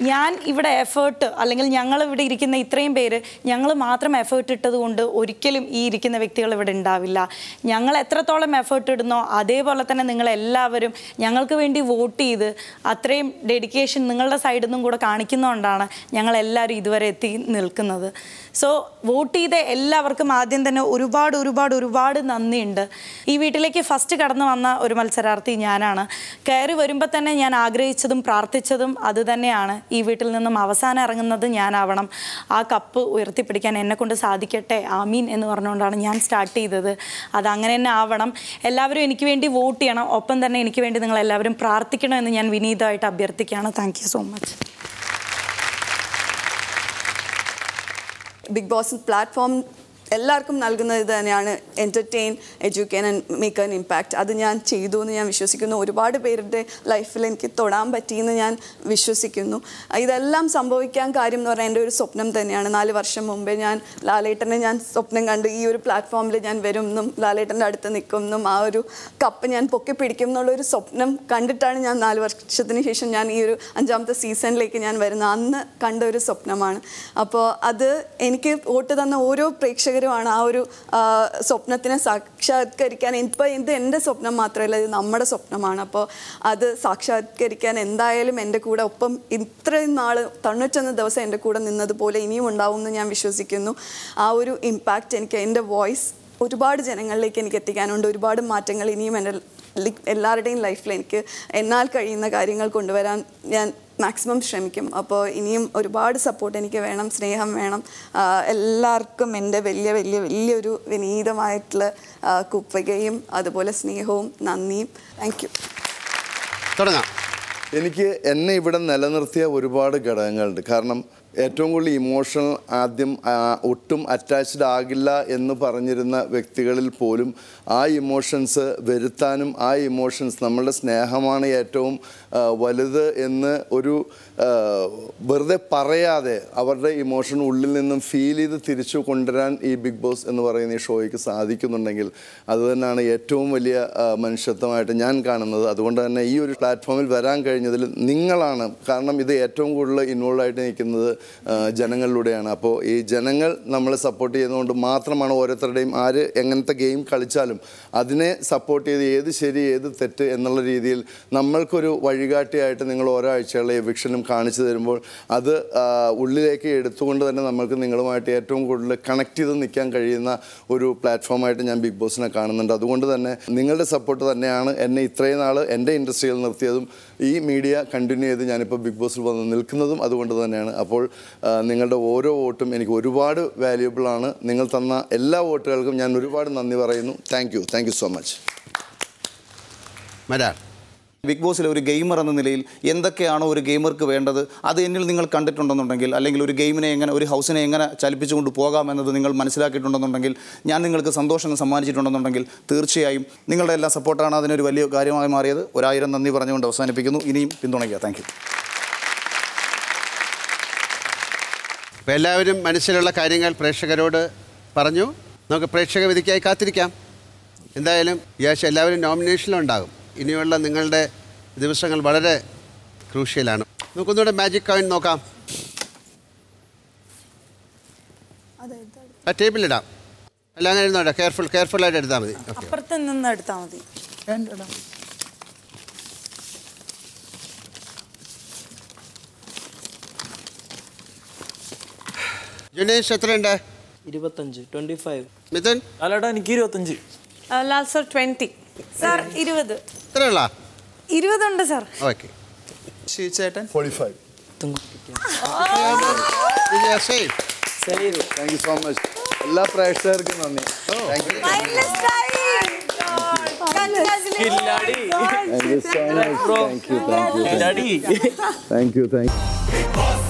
ഞാൻ ഇവിടെ എഫേർട്ട് അല്ലെങ്കിൽ ഞങ്ങൾ ഇവിടെ ഇരിക്കുന്ന ഇത്രയും പേര് ഞങ്ങൾ മാത്രം എഫേർട്ട് ഇട്ടത് കൊണ്ട് ഒരിക്കലും ഈ ഇരിക്കുന്ന വ്യക്തികൾ ഇവിടെ ഉണ്ടാവില്ല ഞങ്ങൾ എത്രത്തോളം എഫേർട്ട് ഇടുന്നോ അതേപോലെ തന്നെ നിങ്ങൾ എല്ലാവരും ഞങ്ങൾക്ക് വേണ്ടി വോട്ട് ചെയ്ത് അത്രയും ഡെഡിക്കേഷൻ നിങ്ങളുടെ സൈഡിൽ നിന്നും കൂടെ കാണിക്കുന്നതുകൊണ്ടാണ് ഞങ്ങൾ എല്ലാവരും ഇതുവരെ എത്തി നിൽക്കുന്നത് സോ വോട്ട് ചെയ്ത എല്ലാവർക്കും ആദ്യം തന്നെ ഒരുപാട് ഒരുപാട് ഒരുപാട് നന്ദിയുണ്ട് ഈ വീട്ടിലേക്ക് ഫസ്റ്റ് കടന്നു വന്ന ഒരു മത്സരാർത്ഥി ഞാനാണ് കയറി വരുമ്പോൾ തന്നെ ഞാൻ ആഗ്രഹിച്ചതും പ്രാർത്ഥിച്ചതും അത് തന്നെയാണ് ഈ വീട്ടിൽ നിന്നും അവസാനം ഇറങ്ങുന്നത് ഞാനാവണം ആ കപ്പ് ഉയർത്തിപ്പിടിക്കാൻ എന്നെ കൊണ്ട് സാധിക്കട്ടെ ആമീൻ എന്ന് പറഞ്ഞുകൊണ്ടാണ് ഞാൻ സ്റ്റാർട്ട് ചെയ്തത് അത് അങ്ങനെ തന്നെ ആവണം എല്ലാവരും എനിക്ക് വേണ്ടി വോട്ട് ചെയ്യണം ഒപ്പം തന്നെ എനിക്ക് വേണ്ടി നിങ്ങൾ എല്ലാവരും പ്രാർത്ഥിക്കണം എന്ന് ഞാൻ വിനീതമായിട്ട് അഭ്യർത്ഥിക്കുകയാണ് thank you so much big boss platform എല്ലാവർക്കും നൽകുന്നത് ഇത് തന്നെയാണ് entertain educate and make an impact അത് ഞാൻ ചെയ്തു എന്ന് ഞാൻ വിശ്വസിക്കുന്നു ഒരുപാട് പേരുടെ ലൈഫിൽ എനിക്ക് തൊടാൻ പറ്റിയെന്ന് ഞാൻ വിശ്വസിക്കുന്നു ഇതെല്ലാം സംഭവിക്കാൻ കാര്യം എന്ന് പറഞ്ഞാൽ എൻ്റെ ഒരു സ്വപ്നം തന്നെയാണ് നാല് വർഷം മുമ്പേ ഞാൻ ലാലേട്ടനെ ഞാൻ സ്വപ്നം കണ്ട് ഈ ഒരു പ്ലാറ്റ്ഫോമിൽ ഞാൻ വരും എന്നും ലാലേട്ടൻ്റെ അടുത്ത് നിൽക്കും എന്നും ആ ഒരു കപ്പ് ഞാൻ പൊക്കി പിടിക്കും എന്നുള്ളൊരു സ്വപ്നം കണ്ടിട്ടാണ് ഞാൻ നാല് വർഷത്തിന് ശേഷം ഞാൻ ഈ ഒരു അഞ്ചാമത്തെ സീസണിലേക്ക് ഞാൻ വരുന്നത് അന്ന് കണ്ട ഒരു സ്വപ്നമാണ് അപ്പോൾ അത് എനിക്ക് വോട്ട് തന്ന ഓരോ പ്രേക്ഷകരുമാണ് ആ ഒരു ആ, സ്വപ്നത്തിനെ സാക്ഷാത്കരിക്കാൻ ഇപ്പോൾ ഇത് എൻ്റെ സ്വപ്നം മാത്രമല്ല ഇത് നമ്മുടെ സ്വപ്നമാണ് അപ്പോൾ അത് സാക്ഷാത്കരിക്കാൻ എന്തായാലും എൻ്റെ കൂടെ ഒപ്പം ഇത്രയും നാൾ തൊണ്ണൂറ്റൊന്ന് ദിവസം എൻ്റെ കൂടെ നിന്നതുപോലെ ഇനിയും ഉണ്ടാവും എന്ന് ഞാൻ വിശ്വസിക്കുന്നു ആ ഒരു ഇമ്പാക്റ്റ് എനിക്ക് എൻ്റെ വോയിസ് ഒരുപാട് ജനങ്ങളിലേക്ക് എനിക്ക് എത്തിക്കാനുണ്ട് ഒരുപാട് മാറ്റങ്ങൾ ഇനിയും എൻ്റെ ലി- എല്ലാവരുടെയും ലൈഫിൽ എനിക്ക് എന്നാൽ കഴിയുന്ന കാര്യങ്ങൾ കൊണ്ടുവരാൻ ഞാൻ മാക്സിമം ശ്രമിക്കും അപ്പോൾ ഇനിയും ഒരുപാട് സപ്പോർട്ട് എനിക്ക് വേണം സ്നേഹം വേണം ആ, എല്ലാവർക്കും എൻ്റെ വലിയ വലിയ വലിയൊരു വിനീതമായിട്ടുള്ള ആ, കുപ്പികയും അതുപോലെ സ്നേഹവും നന്ദിയും താങ്ക് യു തുടങ്ങാം എനിക്ക് എന്നെ ഇവിടെ നിലനിർത്തിയ ഒരുപാട് ഘടകങ്ങളുണ്ട് കാരണം ഏറ്റവും കൂടുതൽ ഇമോഷണൽ ആദ്യം ആ, ഒട്ടും അറ്റാച്ച്ഡ് ആകില്ല എന്ന് പറഞ്ഞിരുന്ന വ്യക്തികളിൽ പോലും ആ ഇമോഷൻസ് വരുത്താനും ആ ഇമോഷൻസ് നമ്മളുടെ സ്നേഹമാണ് ഏറ്റവും ആ, വലുത് എന്ന് ഒരു ആ, വെറുതെ പറയാതെ അവരുടെ ഇമോഷൻ ഉള്ളിൽ നിന്നും ഫീൽ ചെയ്ത് തിരിച്ചു കൊണ്ടുവരാൻ ഈ ബിഗ് ബോസ് എന്ന് പറയുന്ന ഈ ഷോയ്ക്ക് സാധിക്കുന്നുണ്ടെങ്കിൽ അത് തന്നെയാണ് ഏറ്റവും വലിയ ആ, മനുഷ്യത്വമായിട്ട് ഞാൻ കാണുന്നത് അതുകൊണ്ട് തന്നെ ഈ ഒരു പ്ലാറ്റ്ഫോമിൽ വരാൻ കഴിഞ്ഞതിൽ നിങ്ങളാണ് കാരണം ഇത് ഏറ്റവും കൂടുതൽ ഇൻവോൾവ് ആയിട്ട് നിൽക്കുന്നത് ആ, ജനങ്ങളിലൂടെയാണ് അപ്പോൾ ഈ ജനങ്ങൾ നമ്മളെ സപ്പോർട്ട് ചെയ്യുന്നതുകൊണ്ട് മാത്രമാണ് ഓരോരുത്തരുടെയും ആര് എങ്ങനത്തെ ഗെയിം കളിച്ചാലും അതിനെ സപ്പോർട്ട് ചെയ്ത് ഏത് ശരി ഏത് തെറ്റ് എന്നുള്ള രീതിയിൽ നമ്മൾക്കൊരു വഴികാട്ടിയായിട്ട് നിങ്ങൾ ഓരോ ആഴ്ചകളെ എവിക്ഷനും കാണിച്ചു തരുമ്പോൾ അത് ആ, ഉള്ളിലേക്ക് എടുത്തുകൊണ്ട് തന്നെ നമ്മൾക്ക് നിങ്ങളുമായിട്ട് ഏറ്റവും കൂടുതൽ കണക്ട് ചെയ്ത് നിൽക്കാൻ കഴിയുന്ന ഒരു പ്ലാറ്റ്ഫോമായിട്ട് ഞാൻ ബിഗ് ബോസിനെ കാണുന്നുണ്ട് അതുകൊണ്ട് തന്നെ നിങ്ങളുടെ സപ്പോർട്ട് തന്നെയാണ് എന്നെ ഇത്രയും നാൾ എൻ്റെ ഇൻഡസ്ട്രിയിൽ നിർത്തിയതും ഈ മീഡിയ കണ്ടിന്യൂ ചെയ്ത് ഞാനിപ്പോൾ ബിഗ് ബോസിൽ വന്ന് നിൽക്കുന്നതും അതുകൊണ്ട് തന്നെയാണ് അപ്പോൾ ആ, നിങ്ങളുടെ ഓരോ വോട്ടും എനിക്ക് ഒരുപാട് വാല്യുബിൾ ആണ് നിങ്ങൾ തന്ന എല്ലാ വോട്ടുകൾക്കും ഞാൻ ഒരുപാട് നന്ദി പറയുന്നു thank you thank you so much Marar big ബോസിലെ ഒരു ഗെയിമർ എന്ന നിലയിൽ എന്തൊക്കെയാണോ ഒരു ഗെയിമർക്ക് വേണ്ടത് അത് എന്നിൽ നിങ്ങൾ കണ്ടിട്ടുണ്ടെന്നുണ്ടെങ്കിൽ അല്ലെങ്കിൽ ഒരു ഗെയിമിനെ എങ്ങനെ ഒരു ഹൗസിനെ എങ്ങനെ ചലിപ്പിച്ചുകൊണ്ട് പോകാം എന്നത് നിങ്ങൾ മനസ്സിലാക്കിയിട്ടുണ്ടെന്നുണ്ടെങ്കിൽ ഞാൻ നിങ്ങൾക്ക് സന്തോഷം സമ്മാനിച്ചിട്ടുണ്ടെന്നുണ്ടെങ്കിൽ തീർച്ചയായും നിങ്ങളുടെ എല്ലാ സപ്പോർട്ടാണ് അതിനൊരു വലിയ കാര്യമായി മാറിയത് ഒരായിരം നന്ദി പറഞ്ഞുകൊണ്ട് അവസാനിപ്പിക്കുന്നു ഇനിയും പിന്തുണയ്ക്കുക താങ്ക് യു അപ്പോൾ എല്ലാവരും മനസ്സിലുള്ള കാര്യങ്ങൾ പ്രേക്ഷകരോട് പറഞ്ഞു നമുക്ക് പ്രേക്ഷക വിധിക്കായി കാത്തിരിക്കാം എന്തായാലും ഈ ആഴ്ച എല്ലാവരും നോമിനേഷനിലുണ്ടാകും ഇനിയുള്ള നിങ്ങളുടെ ദിവസങ്ങൾ വളരെ ക്രൂഷ്യലാണ് നമുക്കൊന്നുകൂടെ മാജിക് കോയിൻ നോക്കാം ആ ടേബിളിടാം അല്ല അങ്ങനെ ഇരുന്നോട്ടെ കെയർഫുൾ കെയർഫുള്ളായിട്ട് എടുത്താൽ മതി ഓക്കെ അപ്പുറത്ത് നിന്ന് എടുത്താൽ മതി ജുനേഷ് എത്രയുണ്ട് ഇരുപത്തഞ്ച് ട്വന്റി ഫൈവ് മിഥുൻ അല്ലടാ എനിക്ക് ഇരുപത്തഞ്ച് ലാൽ സർ ട്വൻറ്റി സാർ ഇരുപത് എത്രയുള്ള ഇരുപതുണ്ട് സാർ ഓക്കെ ചേട്ടൻ forty five safe thank you so much എല്ലാ പ്രേക്ഷകർക്കും നന്ദി താങ്ക് യു കില്ലാടി thank you so much thank you thank you കില്ലാടി താങ്ക് യു താങ്ക് യു